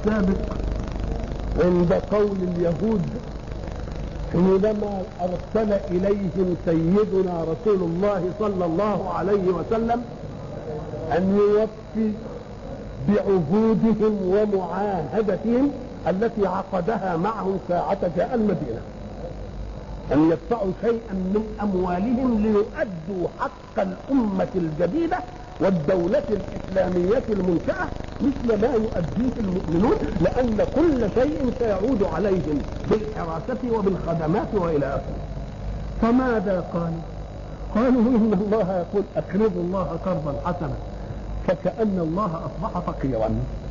السابق عند قول اليهود حينما ارسل اليهم سيدنا رسول الله صلى الله عليه وسلم ان يوفي بعهودهم ومعاهدتهم التي عقدها معهم ساعة جاء المدينة أن يدفعوا شيئا من أموالهم ليؤدوا حق الأمة الجديدة والدولة الإسلامية المنشأة مثل ما يؤديه المؤمنون لأن كل شيء سيعود عليهم بالحراسة وبالخدمات وإلى آخره فماذا قالوا؟ قالوا إن الله يقول أقرضوا الله قرضا حسنا فكأن الله أصبح فقيرا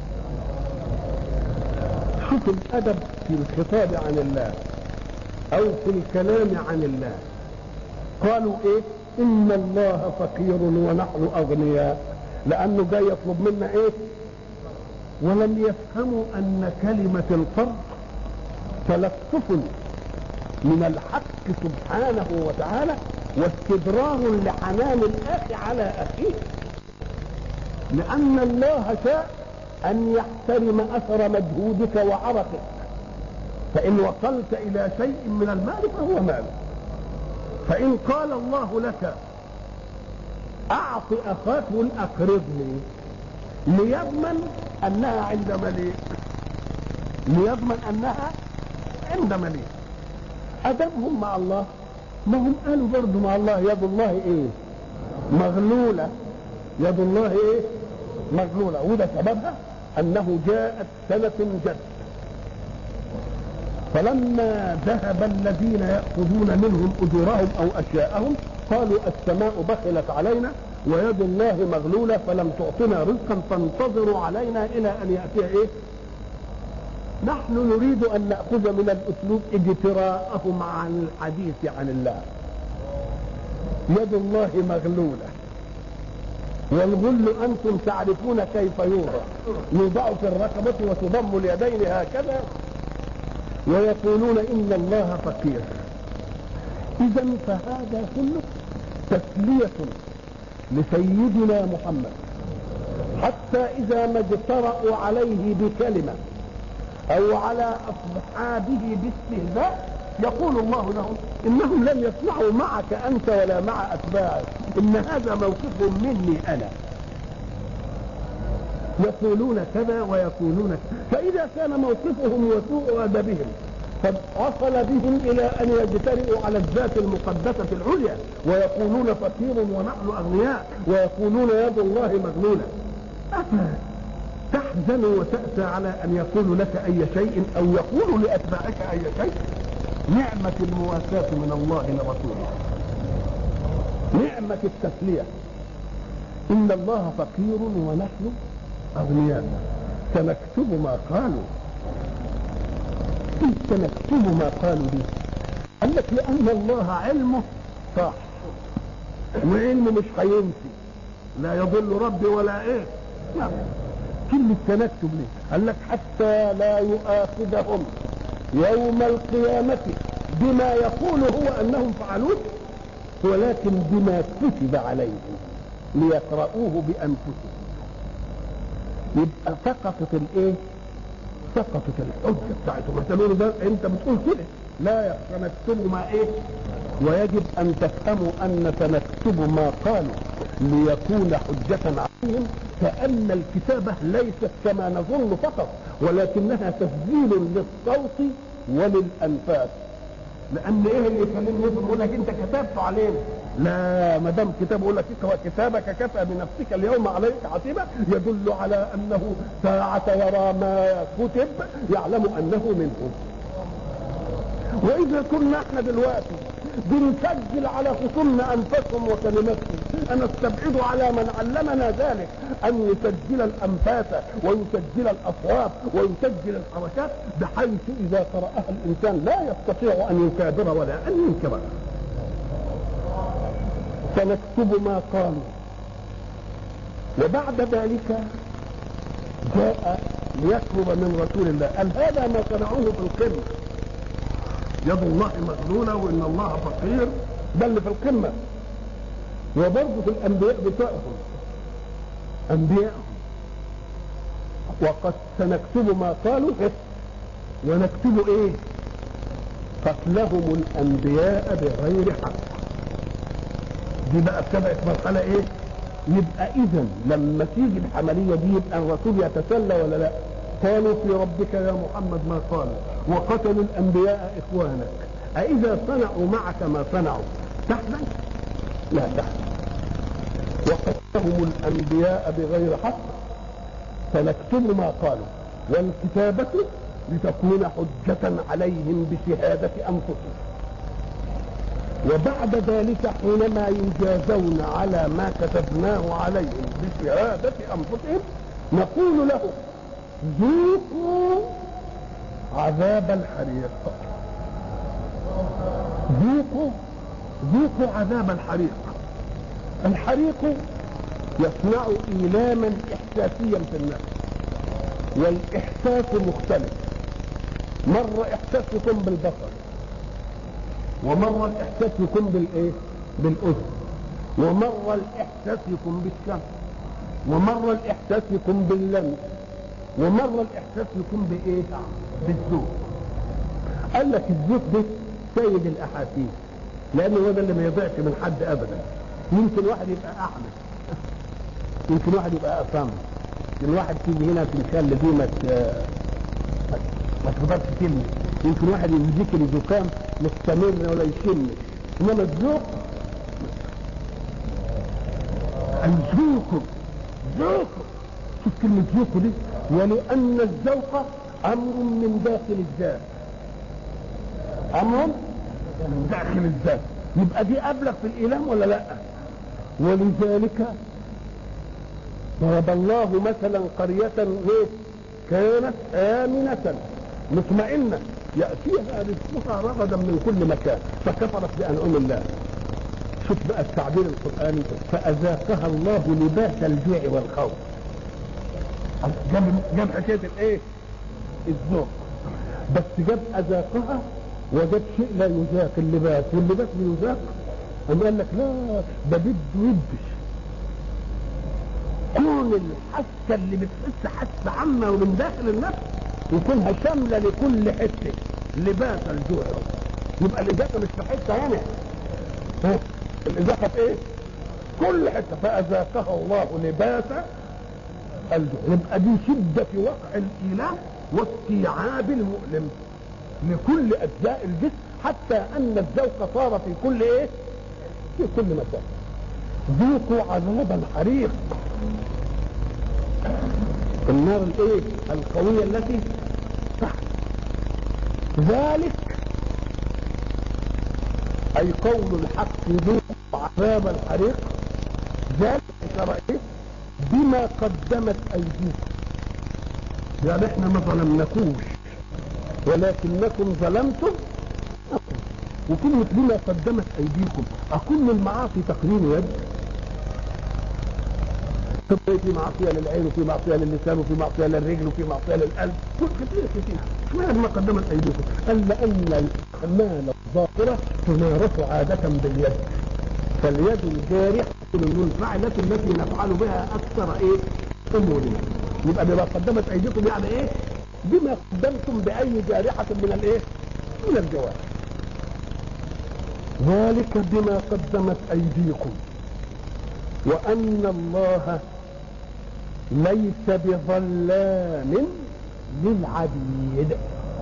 شوف الأدب في الخطاب عن الله أو في الكلام عن الله قالوا إيه إن الله فقير ونحن أغنياء لأنه جاي يطلب منا إيه ولم يفهموا أن كلمة القرض تلطف من الحق سبحانه وتعالى واستدرار لحنان الأخ على أخيه لأن الله شاء أن يحترم أثر مجهودك وعرقك فإن وصلت إلى شيء من المال فهو مال فإن قال الله لك أعط أخاك أقرضني ليضمن أنها عند مليء ليضمن أنها عند مليء أدبهم مع الله ما هم قالوا برضه مع الله يد الله إيه مغلولة يد الله إيه مغلولة وده سببها أنه جاءت سنة جد فلما ذهب الذين يأخذون منهم أجورهم أو أشياءهم قالوا السماء بخلت علينا ويد الله مغلولة فلم تعطنا رزقا فانتظروا علينا إلى أن يأتي إيه نحن نريد أن نأخذ من الأسلوب اجتراءهم عن الحديث عن الله يد الله مغلولة والغل أنتم تعرفون كيف يوضع يوضع في الرقبة وتضم اليدين هكذا ويقولون إن الله فقير إذا فهذا كله تسلية لسيدنا محمد حتى إذا ما اجترأوا عليه بكلمة أو على أصحابه باستهزاء يقول الله لهم إنهم لم يصنعوا معك أنت ولا مع أتباعك إن هذا موقفهم مني أنا يقولون كذا ويقولون كذا فإذا كان موقفهم وسوء أدبهم قد وصل بهم إلى أن يجترئوا على الذات المقدسة العليا ويقولون فقير ونحن أغنياء ويقولون يد الله مغلولة أفلا تحزن وتأسى على أن يقولوا لك أي شيء أو يقولوا لأتباعك أي شيء نعمة المواساة من الله لرسوله نعمة التسلية إن الله فقير ونحن أغنياء سنكتب ما قالوا إيه سنكتب ما قالوا دي قال لك لأن الله علمه صح وعلمه مش هينسي لا يضل ربي ولا ايه لا كلمة سنكتب ليه قال لك حتى لا يؤاخذهم يوم القيامة بما يقول هو أنهم فعلوه ولكن بما كتب عليهم ليقرؤوه بأنفسهم يبقى سقطت الايه سقطت الحجة بتاعتهم انت له ده انت بتقول كده لا سنكتب ما ايه ويجب ان تفهموا ان سنكتب ما قالوا ليكون حجة عليهم كأن الكتابة ليست كما نظن فقط ولكنها تسجيل للصوت وللأنفاس لأن إيه اللي يخليني يقول لك أنت كتبت علينا لا ما دام كتاب يقول لك كتابك كفى بنفسك اليوم عليك حسيبا يدل على أنه ساعة يرى ما كتب يعلم أنه منه وإذا كنا احنا دلوقتي بنسجل على خصومنا انفسهم وكلماتهم انا استبعد على من علمنا ذلك ان يسجل الانفاس ويسجل الاصوات ويسجل الحركات بحيث اذا قراها الانسان لا يستطيع ان يكابر ولا ان ينكر سنكتب ما قالوا وبعد ذلك جاء ليطلب من رسول الله قال هذا ما صنعوه في القمه يد الله مغلولة وإن الله فقير ده اللي في القمة وبرضه في الأنبياء بتوعهم أنبيائهم وقد سنكتب ما قالوا ونكتب ايه قتلهم الانبياء بغير حق دي بقى ابتدأت مرحلة ايه يبقى اذا لما تيجي العملية دي يبقى الرسول يتسلى ولا لا قالوا في ربك يا محمد ما قالوا وقتلوا الانبياء اخوانك أإذا صنعوا معك ما صنعوا تحزن لا تحزن وقتلهم الانبياء بغير حق فنكتب ما قالوا والكتابة لتكون حجة عليهم بشهادة أنفسهم وبعد ذلك حينما يجازون على ما كتبناه عليهم بشهادة أنفسهم نقول لهم ذوقوا عذاب الحريق ذوقوا ذوقوا عذاب الحريق الحريق يصنع إيلاما إحساسيا في النفس والإحساس مختلف مرة إحساس يكون بالبصر ومرة الإحساس يكون بالإيه؟ بالأذن ومرة الإحساس يكون بالشم ومرة الإحساس يكون باللمس ومرة الإحساس يكون بإيه؟ بالذوق قال لك الذوق ده سيد الأحاسيس لأنه هو ده اللي ما يضيعش من حد أبدا يمكن واحد يبقى أعمى يمكن واحد يبقى أصم يمكن واحد تيجي هنا تمثال دي ما ما تقدرش تلمس يمكن واحد يمسك الزكام مستمر ولا يشم انما الذوق الذوق ذوق شوف كلمة ذوق دي ولأن الذوق أمر من داخل الذات أمر من داخل الذات يبقى دي أبلغ في الإيلام ولا لا ولذلك ضرب الله مثلا قرية ايه كانت آمنة مطمئنة يأتيها رزقها رغدا من كل مكان فكفرت بأنعم الله شوف بقى التعبير القرآني فأذاقها الله لباس الجوع والخوف جاب جاب حكاية الايه؟ الذوق بس جاب أذاقها وجاب شيء لا يذاق اللباس واللباس بيذاق أم قال لك لا ده بده يدش كون الحاسة اللي بتحس حاسة عامة ومن داخل النفس يكونها شاملة لكل حتة لباس الجوع يبقى الإزاقة مش في حتة هنا ها الإزاقة في إيه؟ كل حتة فأذاقها الله لباس الجوع يبقى دي شدة في وقع الإيلام واستيعاب المؤلم لكل أجزاء الجسم حتى أن الذوق صار في كل إيه؟ في كل مكان ذوقوا عذاب الحريق النار الايه القوية التي تحت ذلك اي قول الحق ذوقوا عذاب الحريق ذلك ترى ايه بما قدمت ايديكم يعني احنا ما ظلمناكوش ولكنكم ظلمتم وكلمة بما قدمت ايديكم اكل المعاصي تقرير يد طب في معصيه للعين وفي معصيه للسان وفي معصيه للرجل وفي معصيه للقلب كل كثير كثير اشمعنى ما قدمت ايديكم؟ قال لان الاعمال الظاهره تمارس عاده باليد فاليد الجارحه المنفعله التي نفعل بها اكثر ايه؟ امورنا يبقى بما قدمت ايديكم يعني ايه؟ بما قدمتم باي جارحه من الايه؟ من الجوارح ذلك بما قدمت ايديكم وان الله ليس بظلام للعبيد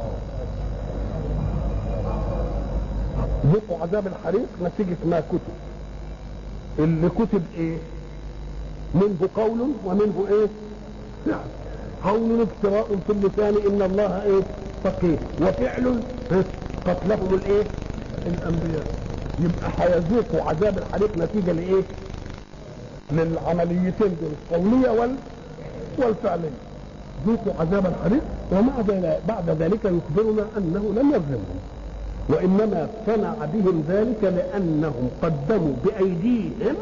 ذوقوا عذاب الحريق نتيجة ما كتب اللي كتب ايه منه قول ومنه ايه فعل قول افتراء في اللسان ان الله ايه فقير وفعل قتلهم الايه الانبياء يبقى هيذوقوا عذاب الحريق نتيجة لايه للعمليتين دول القولية وال والفعلية ذوقوا عذاب الحريق ومع بعد ذلك يخبرنا انه لم يظلمهم وانما صنع بهم ذلك لانهم قدموا بايديهم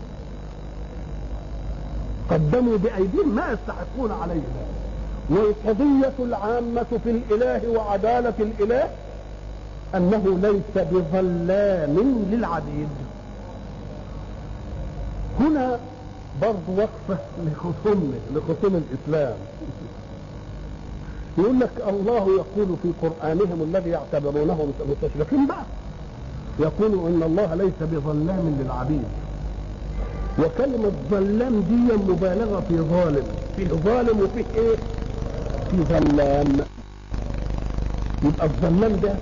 قدموا بايديهم ما يستحقون عليه ذلك والقضية العامة في الإله وعدالة الإله أنه ليس بظلام للعبيد هنا برضه وقفة لخصوم لخصوم الإسلام يقول لك الله يقول في قرآنهم الذي يعتبرونه مستشرقين بقى يقول ان الله ليس بظلام للعبيد وكلمة ظلام دي مبالغة في ظالم فيه ظالم وفيه ايه في ظلام يبقى الظلام ده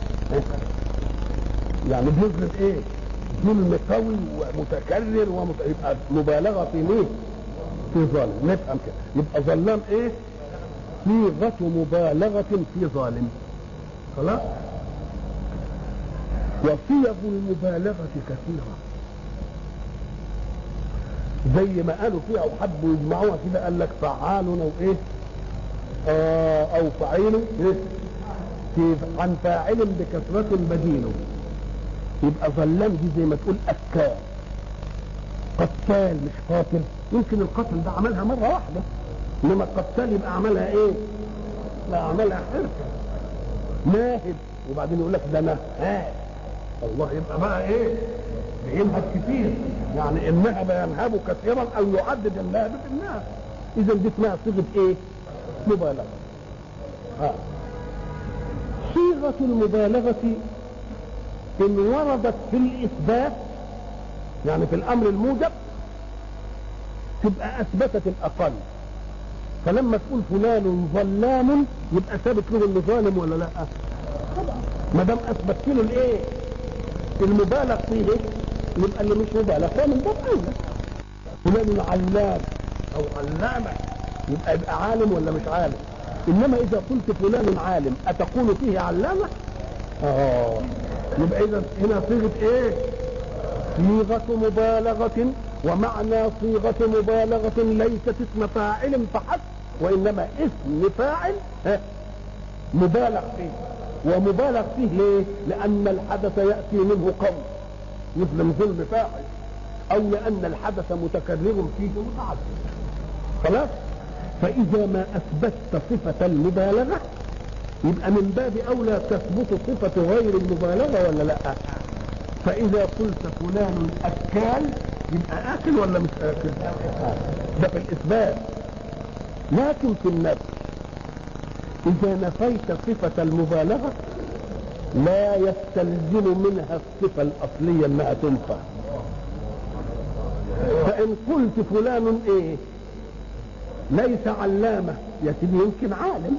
يعني بيظلم ايه ظلم قوي ومتكرر ومت... يبقى مبالغة في مين في ظالم نفهم كده يبقى ظلام ايه صيغة مبالغة في ظالم خلاص وصيغ المبالغة كثيرة زي ما قالوا فيها وحبوا يجمعوها كده قال لك فعال او ايه آه او فعيل إيه؟ في عن فاعل بكثرة بديله يبقى ظلام دي زي ما تقول أكال قتال مش قاتل يمكن القتل ده عملها مرة واحدة انما القتال يبقى عملها ايه لا عملها حرفة ناهب وبعدين يقول لك ده نهاب الله يبقى بقى ايه بينهب كتير يعني النهب ينهب كثيرا او يعدد النهب في النهب اذا دي اسمها صيغه ايه مبالغه آه. صيغه المبالغه ان وردت في الاثبات يعني في الامر الموجب تبقى اثبتت الاقل فلما تقول فلان ظلام يبقى ثابت له انه ظالم ولا لا طبعا ما دام اثبتت له الايه المبالغ فيه يبقى اللي مش مبالغ هو من باب اولى فلان علام او علامه يبقى يبقى عالم ولا مش عالم انما اذا قلت فلان عالم اتقول فيه علامه اه يبقى اذا هنا صيغه ايه صيغه مبالغه ومعنى صيغه مبالغه ليست اسم فاعل فحسب وانما اسم فاعل مبالغ فيه ومبالغ فيه ليه لان الحدث ياتي منه قول يظلم ظلم فاعل او لان الحدث متكرر فيه متعدد خلاص فاذا ما اثبتت صفه المبالغه يبقى من باب اولى تثبت صفه غير المبالغه ولا لا فاذا قلت فلان اكال يبقى اكل ولا مش اكل ده في الاثبات لكن في النفس اذا نفيت صفه المبالغه لا يستلزم منها الصفه الاصليه انها تنفع فان قلت فلان ايه ليس علامه يا سيدي يمكن عالم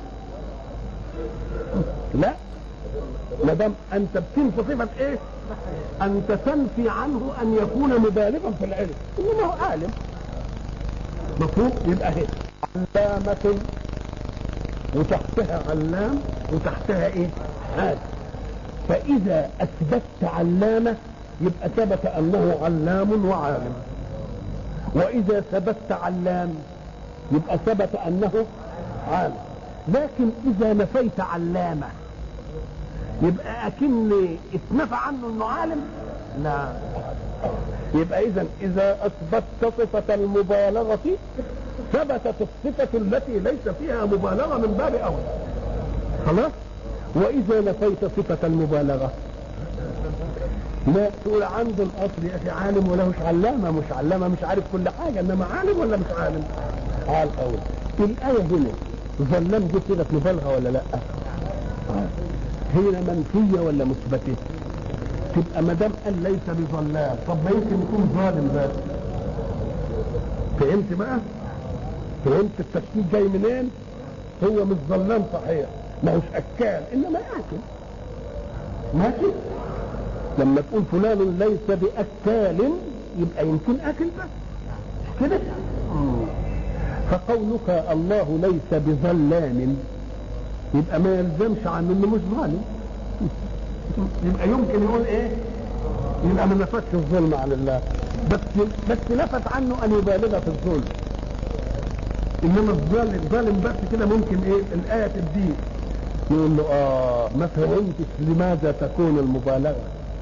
لا ما دام انت بتنفي صفه ايه انت تنفي عنه ان يكون مبالغا في العلم انما هو عالم مفهوم يبقى هي علامة وتحتها علام وتحتها ايه عالم فاذا اثبتت علامة يبقى ثبت انه علام وعالم واذا ثبتت علام يبقى ثبت انه عالم لكن اذا نفيت علامه يبقى اكن اتنفى عنه انه عالم لا يبقى اذا اذا اثبتت صفه المبالغه ثبتت الصفه التي ليس فيها مبالغه من باب اولى خلاص واذا نفيت صفه المبالغه لا تقول عنده الاصل يا اخي عالم ولا مش علامه مش علامه مش عارف كل حاجه انما عالم ولا مش عالم على الاول الايه هنا ظلام دي صيغه مبالغه ولا لا هي منفيه ولا مثبته تبقى ما دام قال ليس بظلام طب ما يمكن يكون ظالم بس فهمت بقى فهمت التفكير جاي منين هو مش ظلام صحيح ما هوش اكال انما اكل ماشي لما تقول فلان ليس باكال يبقى يمكن اكل بس كده فقولك الله ليس بظلام يبقى ما يلزمش عنه انه مش ظالم يبقى يمكن يقول ايه يبقى ما نفتش الظلم عن الله بس بس نفت عنه ان يبالغ في الظلم انما الظالم الظالم بس كده ممكن ايه الايه تديه يقول له اه ما فهمتش لماذا تكون المبالغه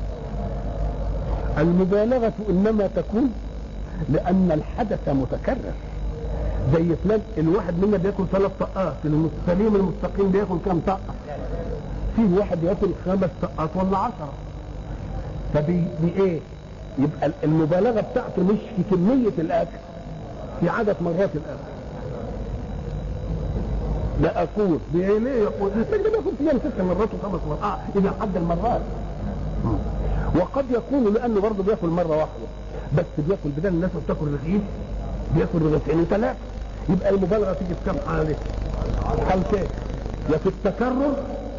المبالغه انما تكون لان الحدث متكرر زي فلان الواحد منا بياكل ثلاث طقات السليم المستقيم بياكل كام طقه في واحد ياكل خمس طقات ولا عشرة فبي ايه يبقى المبالغه بتاعته مش في كميه الاكل في عدد مرات الاكل لأكون ليه يقول لكن بياخد فيها ست مرات وخمس مرات اه اذا حد المرات وقد يكون لانه برضه بياكل مره واحده بس بياكل بدل الناس ما بتاكل رغيف بياكل رغيفين ثلاثه يبقى المبالغه تيجي في كم حاله؟ حالتين يا في التكرر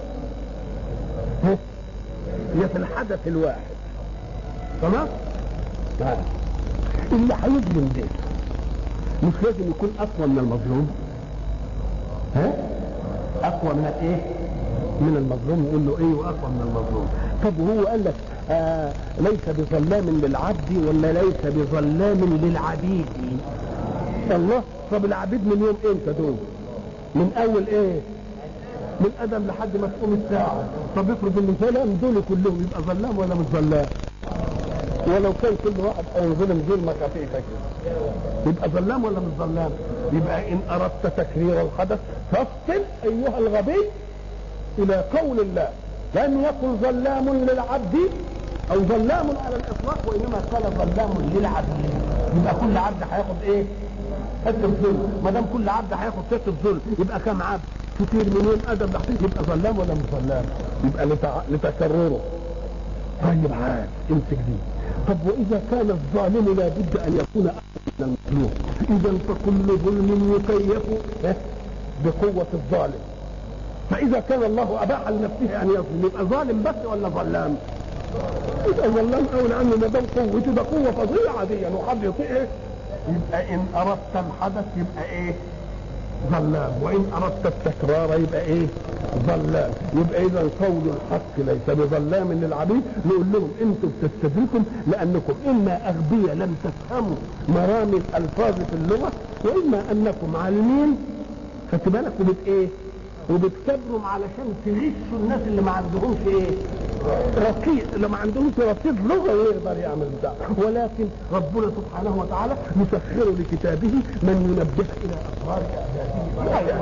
يا في الحدث الواحد تمام؟ آه. اللي هيظلم ده مش لازم يكون اقوى من المظلوم ها اقوى من الايه من المظلوم يقول له ايه واقوى من المظلوم طب وهو قال لك آه ليس بظلام للعبد ولا ليس بظلام للعبيد الله طب العبيد من يوم امتى دول من اول ايه من ادم لحد ما تقوم الساعه طب افرض ان ظلام دول كلهم يبقى ظلام ولا مش ظلام ولو كان كل واحد هينظلم ظلمة خفيفة كده يبقى ظلام ولا مش ظلام؟ يبقى إن أردت تكرير الحدث فافصل أيها الغبي إلى قول الله لم يكن ظلام للعبد أو ظلام على الإطلاق وإنما قال ظلام للعبد يبقى كل عبد هياخد إيه؟ حتة ظلم ما دام كل عبد هياخد حتة ظلم يبقى كم عبد؟ كتير منين أدم لحظة يبقى ظلام ولا مش ظلام؟ يبقى لتع... لتكرره طيب عاد امسك دي طب واذا كان الظالم لابد ان يكون احسن من المظلوم اذا فكل ظلم يكيف بقوه الظالم فاذا كان الله اباح لنفسه ان يظلم يبقى ظالم بس ولا ظلام؟ يبقى ظلام او لانه ما دام قوته ده قوه فظيعه دي وحد يطيع يبقى ان اردت الحدث يبقى ايه؟ ظلام وان اردت التكرار يبقى ايه ظلام يبقى اذا قول الحق ليس بظلام للعبيد نقول لهم انتم بتستدركم لانكم اما اغبياء لم تفهموا مرامي الالفاظ في اللغه واما انكم عالمين خدت بالك وبت ايه وبتكبروا علشان تغشوا الناس اللي ما عندهمش ايه رصيد اللي ما عندهمش رصيد لغه يقدر يعمل ده ولكن ربنا سبحانه وتعالى يسخر لكتابه من ينبه الى اسرار اعداده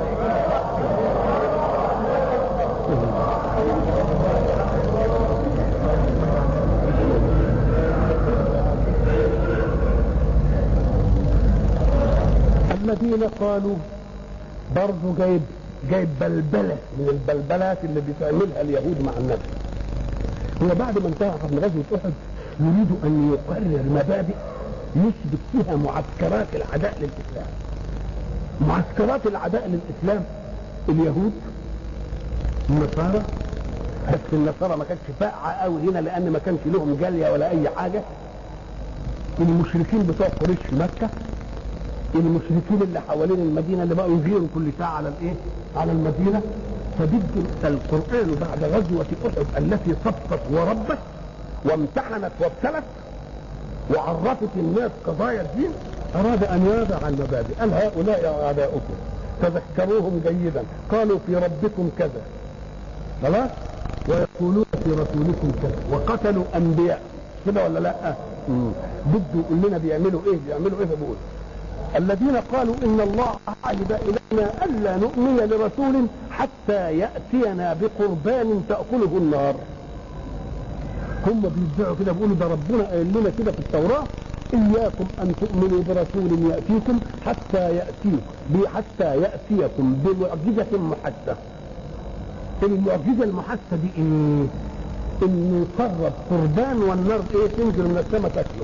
الذين قالوا برضه جايب جايب بلبله من البلبلات اللي بتعملها اليهود مع النبي هو بعد ما انتهى من غزوه احد يريد ان يقرر مبادئ يثبت فيها معسكرات العداء للاسلام معسكرات العداء للاسلام اليهود النصارى بس النصارى ما كانتش فاقعه قوي هنا لان ما كانش لهم جاليه ولا اي حاجه المشركين بتوع قريش في مكه المشركين اللي حوالين المدينه اللي بقوا يغيروا كل ساعه على الايه؟ على المدينه فبد القران بعد غزوه احد التي صفت وربت وامتحنت وابتلت وعرفت الناس قضايا الدين اراد ان يضع المبادئ قال هؤلاء اعداؤكم تذكروهم جيدا قالوا في ربكم كذا خلاص ويقولون في رسولكم كذا وقتلوا انبياء كده ولا لا؟ بده يقول لنا بيعملوا ايه؟ بيعملوا ايه فبقول الذين قالوا ان الله عهد الينا الا نؤمن لرسول حتى ياتينا بقربان تاكله النار هم بيدعوا كده بيقولوا ده ربنا قال لنا كده في التوراه اياكم ان تؤمنوا برسول ياتيكم حتى ياتيكم حتى ياتيكم بمعجزه محسه المعجزه المحسه دي ايه؟ انه يقرب قربان والنار ايه تنزل من السماء تاكله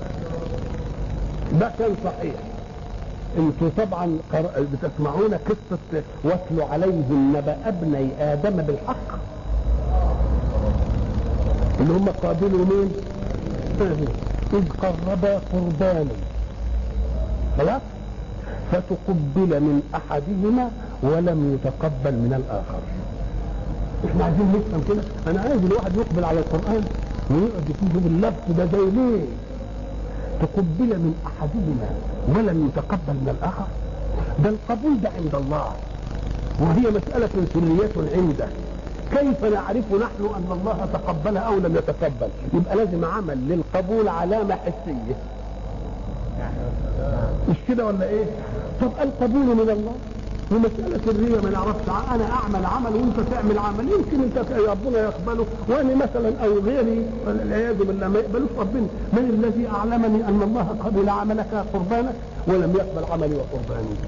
ده كان صحيح انتوا طبعا بتسمعون قصة واتلوا عليهم نبأ ابني آدم بالحق اللي هم قابلوا مين؟ إذ قربا قربانا خلاص؟ فتقبل من أحدهما ولم يتقبل من الآخر احنا عايزين نفهم كده انا عايز الواحد يقبل على القرآن ويقعد يكون باللفظ ده زي ليه؟ تقبل من احدهما ولم يتقبل من الاخر ده القبول ده عند الله وهي مسألة سرية عنده كيف نعرف نحن ان الله تقبلها او لم يتقبل يبقى لازم عمل للقبول علامة حسية مش كده ولا ايه طب القبول من الله ومسألة سرية ما نعرفش أنا أعمل عمل وأنت تعمل عمل يمكن أنت ربنا يقبله وأنا مثلا أو غيري والعياذ بالله ما يقبلوش ربنا من الذي أعلمني أن الله قبل عملك قربانك ولم يقبل عملي وقرباني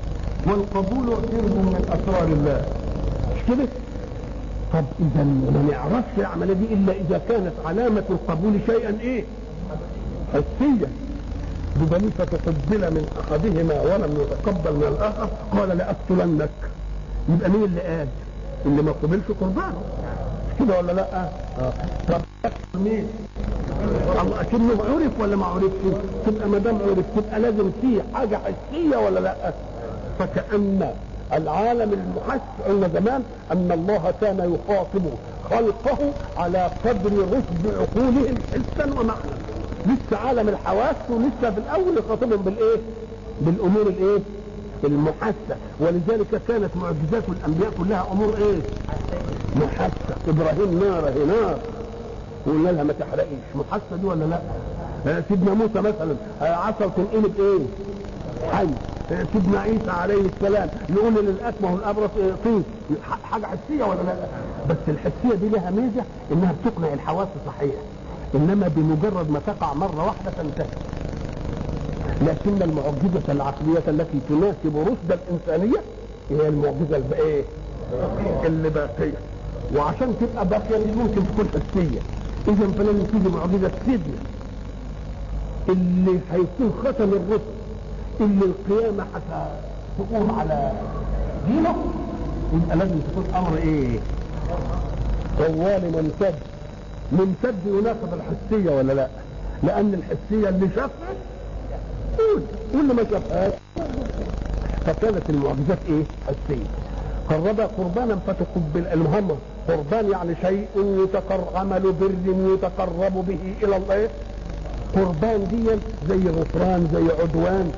والقبول سر من اسرار الله مش كده طب اذا ما نعرفش العمليه دي الا اذا كانت علامه القبول شيئا ايه حسيا بدليل فتقبل من احدهما ولم يتقبل من الاخر قال لاقتلنك يبقى مين اللي قال اللي ما قبلش قربانه كده ولا لا اه طب مين الله اكنه عرف ولا ما عرفش تبقى ما دام عرف تبقى لازم فيه حاجه حسيه ولا لا فكأن العالم المحس قلنا زمان ان الله كان يخاطب خلقه على قدر رشد عقولهم حسا ومعنى لسه عالم الحواس ولسه في الاول يخاطبهم بالايه بالامور الايه المحسه ولذلك كانت معجزات الانبياء كلها امور ايه محسه ابراهيم نار هي نار وقلنا لها ما تحرقيش محسه دي ولا لا آه سيدنا موسى مثلا آه عصا تنقلب ايه حي آه سيدنا عيسى عليه السلام يقول للاكمه والابرص إيه طين حاجه حسيه ولا لا بس الحسيه دي لها ميزه انها بتقنع الحواس صحيح انما بمجرد ما تقع مره واحده تنتهي لكن المعجزه العقليه التي تناسب رشد الانسانيه هي المعجزه الايه اللي باقيه وعشان تبقى باقيه مش ممكن تكون حسيه اذا فلازم تيجي معجزه سيدنا اللي هيكون ختم الرسل اللي القيامه هتقوم على دينه يبقى لازم تكون امر ايه طوال ممتد ممتد يناسب الحسيه ولا لا لان الحسيه اللي شافها قول واللي ما شافهاش فكانت المعجزات ايه حسيه قرب قربانا فتقبل المهم قربان يعني شيء يتقر عمل بر يتقرب به الى الله قربان دي زي غفران زي عدوان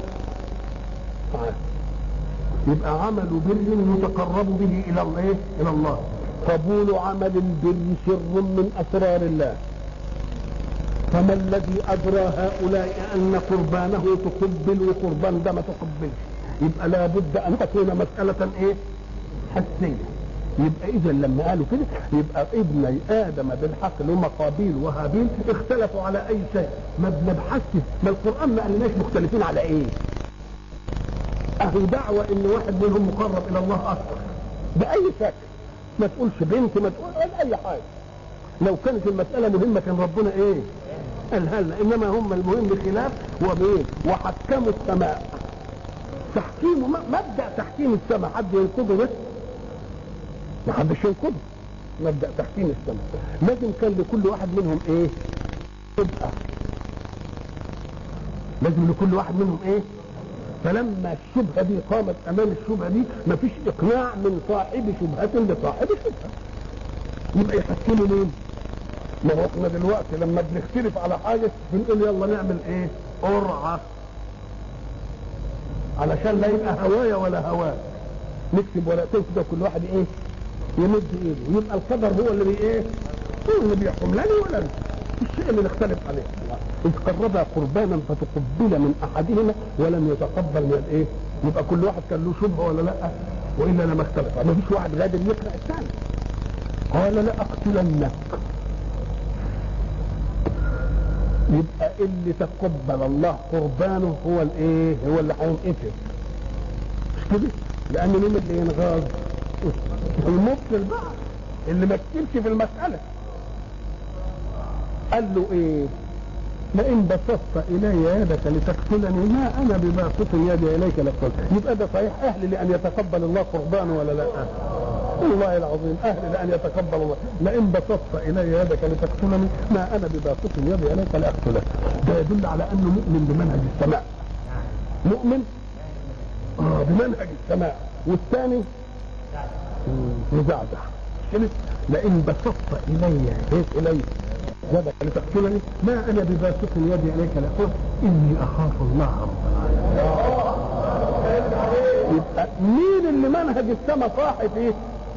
يبقى عمل بر يتقرب به الى الله الى الله قبول عمل البر سر من اسرار الله فما الذي ادرى هؤلاء ان قربانه تقبل وقربان ده ما تقبلش يبقى لابد ان تكون مساله ايه حسيه يبقى اذا لما قالوا كده يبقى ابني ادم بالحق اللي هم قابيل وهابيل اختلفوا على اي شيء ما بنبحثش ما القران ما قالناش مختلفين على ايه اهي دعوه ان واحد منهم مقرب الى الله اكثر باي شكل ما تقولش بنت ما تقول اي حاجه لو كانت المساله مهمه كان ربنا ايه قالها لنا انما هم المهم خلاف وبايه وحكموا السماء تحكيم مبدا تحكيم السماء حد ينقضه بس ما حدش ينقضه مبدا تحكيم السماء لازم كان لكل واحد منهم ايه تبقى لازم لكل واحد منهم ايه فلما الشبهه دي قامت امام الشبهه دي مفيش اقناع من صاحب شبهه لصاحب شبهه يبقى يحكموا مين ما هو احنا دلوقتي لما بنختلف على حاجه بنقول يلا نعمل ايه قرعه علشان لا يبقى هوايا ولا هواك نكتب ورقتين كده كل واحد ايه يمد ايده يبقى القدر هو اللي بي ايه هو اللي بيحكم لا ولا انت الشيء اللي نختلف عليه اذ قربا قربانا فتقبل من احدهما ولم يتقبل من الايه يبقى كل واحد كان له شبهه ولا لا والا لما اختلف ما فيش واحد غادر يقرا الثاني قال لاقتلنك يبقى اللي تقبل الله قربانه هو الايه هو اللي هينقتل مش كده لان مين اللي ينغاظ المبطل بقى اللي ما كتبش في المساله قال له ايه لئن بسطت الي يدك لتقتلني ما انا بباسط يدي اليك لقتلك يبقى ده صحيح اهل لان يتقبل الله قربانه ولا لا والله العظيم اهل لان يتقبل الله لئن بسطت الي يدك لتقتلني ما انا بباسط يدي اليك لاقتلك ده يدل على انه مؤمن بمنهج السماء مؤمن اه بمنهج السماء والثاني مزعزع لئن بسطت الي هيك الي يدك لتقتلني ما انا بباسط يدي اليك لاقتلك اني اخاف الله رب العالمين يبقى مين اللي منهج السماء صاحي فيه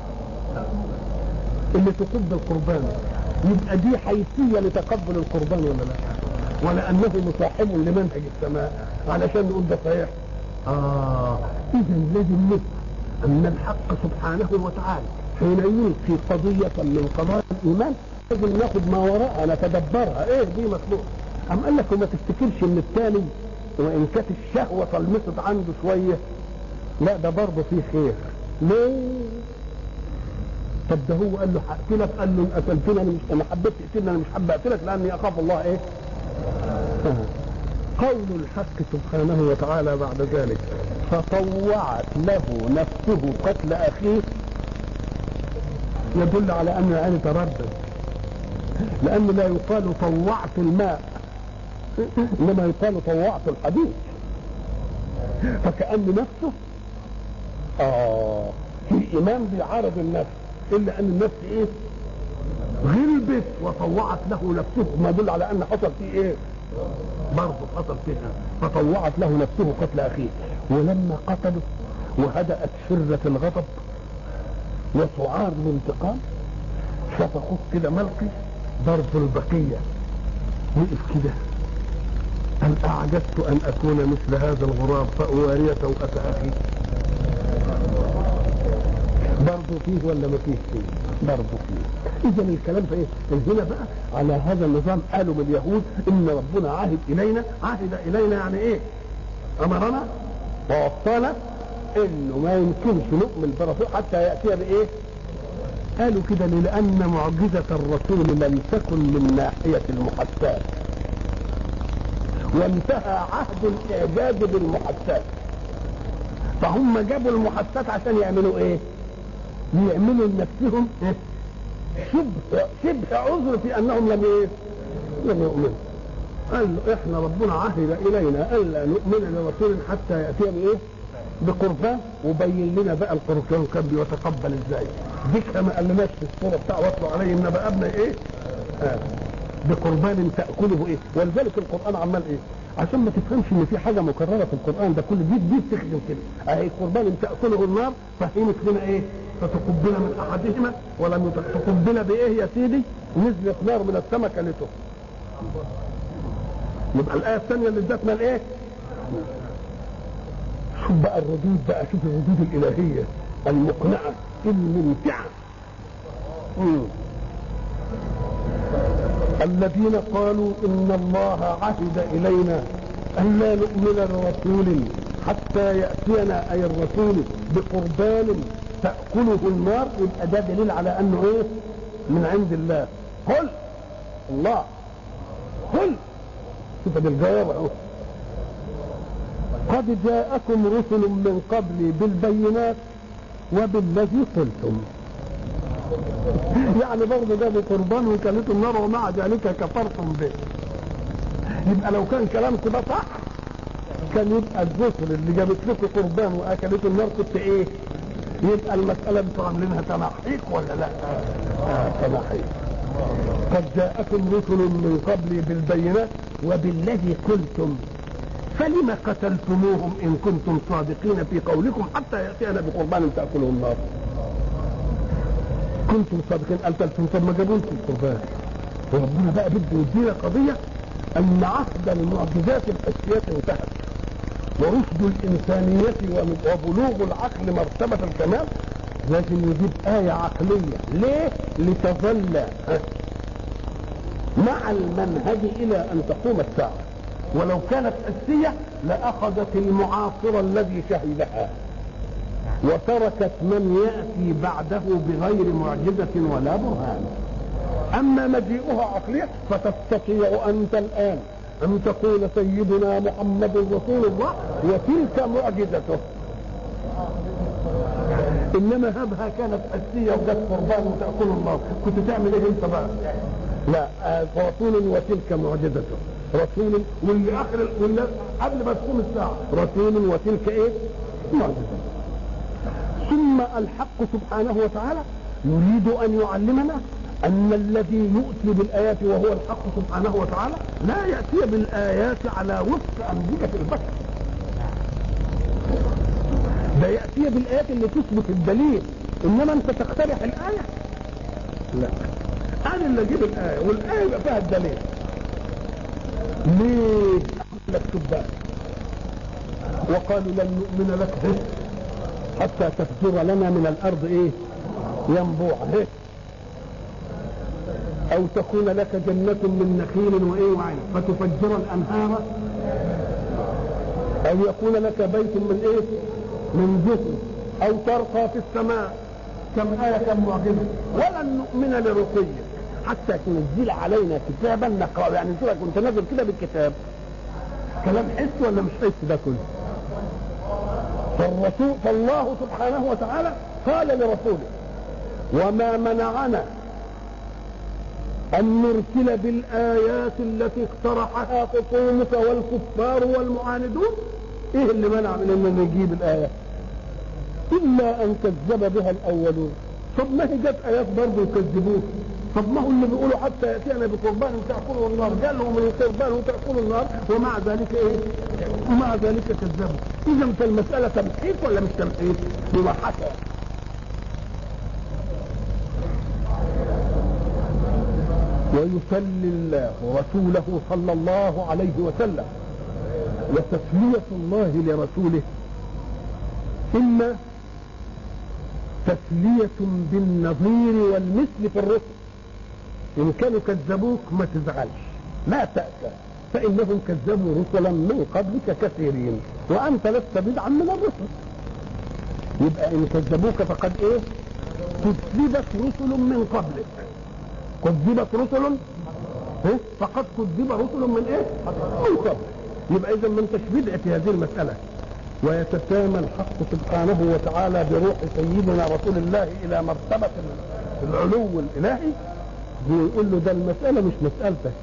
اللي تقبل القربان يبقى دي حيثيه لتقبل القربان ولا لا ولا انه مصاحب لمنهج السماء علشان نقول ده صحيح اه اذا لازم نفهم ان الحق سبحانه وتعالى حين يلقي قضيه من قضايا الايمان لازم ناخد ما وراءها نتدبرها ايه دي مطلوب ام قال لك وما تفتكرش ان الثاني وان كانت الشهوه طلمست عنده شويه لا ده برضه فيه خير ليه طب ده هو قال له هقتلك قال له ان قتلتني انا مش ما حبيت تقتلني انا مش حابب اقتلك لاني اخاف الله ايه قول الحق سبحانه وتعالى بعد ذلك فطوعت له نفسه قتل اخيه يدل على ان العين تردد لان لا يقال طوعت الماء انما يقال طوعت الحديث فكأن نفسه اه في ايمان بيعارض النفس الا ان النفس ايه غلبت وطوعت له نفسه ما يدل على ان حصل فيه ايه برضه حصل فيها فطوعت له نفسه قتل اخيه ولما قتله وهدأت شرة الغضب وسعار الانتقام شاف اخوه كده ملقي ضرب البقية وقف كده هل أعجزت أن أكون مثل هذا الغراب فأواري سوءة أخي برضه فيه ولا ما فيه فيه برضه فيه إذا الكلام في إيه هنا بقى على هذا النظام قالوا من اليهود إن ربنا عهد إلينا عهد إلينا يعني إيه أمرنا ووصانا إنه ما يمكنش نؤمن برسول حتى يأتي بإيه قالوا كده لأن معجزة الرسول لم تكن من ناحية المحسات وانتهى عهد الاعجاز بالمحسات فهم جابوا المحسات عشان يعملوا ايه يعملوا لنفسهم إيه؟ شبه شبه عذر في انهم لم ايه لم يؤمنوا قال له احنا ربنا عهد الينا الا نؤمن لرسول حتى ياتي بايه بقربان وبين لنا بقى القربان كان بيتقبل ازاي ديك ما قالناش في الصوره بتاع وصلوا عليه ان بقى ابنا ايه آه. بقربان تاكله ايه ولذلك القران عمال ايه عشان ما تفهمش ان في حاجه مكرره في القران ده كل دي دي بتخدم كده اهي قربان تاكله النار فهمت لنا ايه فتقبل من احدهما ولم تقبل بايه يا سيدي نزلت نار من السماء كلته يبقى الايه الثانيه اللي ادتنا الايه شوف بقى الردود بقى شوف الردود الالهيه المقنعه الممتعه مم. الذين قالوا ان الله عهد الينا ان لا نؤمن لرسول حتى ياتينا اي الرسول بقربان تاكله النار يبقى ده دليل على انه ايه من عند الله قل الله قل شوف ده الجواب اهو قد جاءكم رسل من قبلي بالبينات وبالذي قلتم يعني برضه جابوا قربان وكلته النار ومع ذلك كفرتم به يبقى لو كان كلامكم ده صح كان يبقى الرسل اللي جابت لكم قربان واكلته النار كنت ايه يبقى المسألة انتوا عاملينها تنحيق ولا لا؟ آه تنحيق قد جاءكم رسل من قبلي بالبينات وبالذي قلتم فلم قتلتموهم ان كنتم صادقين في قولكم حتى ياتينا بقربان تاكله النار كنتم صادقين قتلتم طب ما جابوا لكم القربان وربنا بقى بده يدينا قضيه ان عهد المعجزات الحسيات انتهت ورشد الانسانيه وبلوغ العقل مرتبه الكمال لازم يجيب آية عقلية ليه؟ لتظل مع المنهج إلى أن تقوم الساعة ولو كانت حسية لأخذت المعاصر الذي شهدها وتركت من يأتي بعده بغير معجزة ولا برهان أما مجيئها عقلية فتستطيع أنت الآن أن تقول سيدنا محمد رسول الله وتلك معجزته إنما هبها كانت حسية وجت قربان وتأكل الله كنت تعمل إيه أنت بقى؟ لا رسول وتلك معجزته رسول واللي اخر واللي قبل ما تقوم الساعه رسول وتلك ايه؟ معجزه ثم الحق سبحانه وتعالى يريد ان يعلمنا ان الذي يؤتي بالايات وهو الحق سبحانه وتعالى لا ياتي بالايات على وفق انبياء البشر ده ياتي بالايات اللي تثبت الدليل انما انت تقترح الايه لا انا اللي اجيب الايه والايه يبقى فيها الدليل ليه لك شبان وقالوا لن نؤمن لك حتى تفجر لنا من الارض ايه ينبوع هيك او تكون لك جنة من نخيل وايه وعين فتفجر الانهار او يكون لك بيت من ايه من جسم او ترقى في السماء كم آية كم معجزة ولن نؤمن لرقيك حتى تنزل علينا كتابا نقرأ يعني انت كنت نازل كده بالكتاب كلام حس ولا مش حس ده كله فالرسول فالله سبحانه وتعالى قال لرسوله وما منعنا أن نرسل بالآيات التي اقترحها خصومك والكفار والمعاندون إيه اللي منع من أن نجيب الآية إلا أن كذب بها الأولون طب ما هي جت آيات برضه يكذبوه طب ما هو اللي بيقولوا حتى يأتينا بقربان تأكله النار قال له من القربان تأكل النار ومع ذلك إيه ومع ذلك كذبوا إذا فالمسألة تمحيص ولا مش تمحيص ممحصة ويسلي الله رسوله صلى الله عليه وسلم وتسلية الله لرسوله إما تسلية بالنظير والمثل في الرسل إن كانوا كذبوك ما تزعلش لا تأسى فإنهم كذبوا رسلا من قبلك كثيرين وأنت لست بدعا من الرسل يبقى إن كذبوك فقد إيه كذبت رسل من قبلك كذبت رسل إيه؟ فقد كذب رسل من ايه من قبل يبقى اذا ما انتش بدع في هذه المساله ويتسامى الحق سبحانه وتعالى بروح سيدنا رسول الله الى مرتبه العلو الالهي بيقول له ده المساله مش مسالتك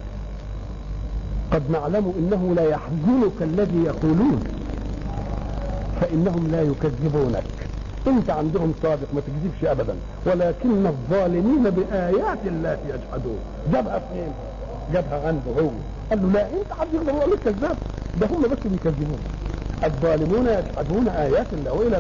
قد نعلم انه لا يحزنك الذي يقولون فانهم لا يكذبونك انت عندهم صادق ما تكذبش ابدا ولكن الظالمين بايات الله يجحدون جابها فين جابها عنده هو قال له لا انت حد يقدر يقول لك كذاب ده هم بس بيكذبون الظالمون يجحدون ايات الله والى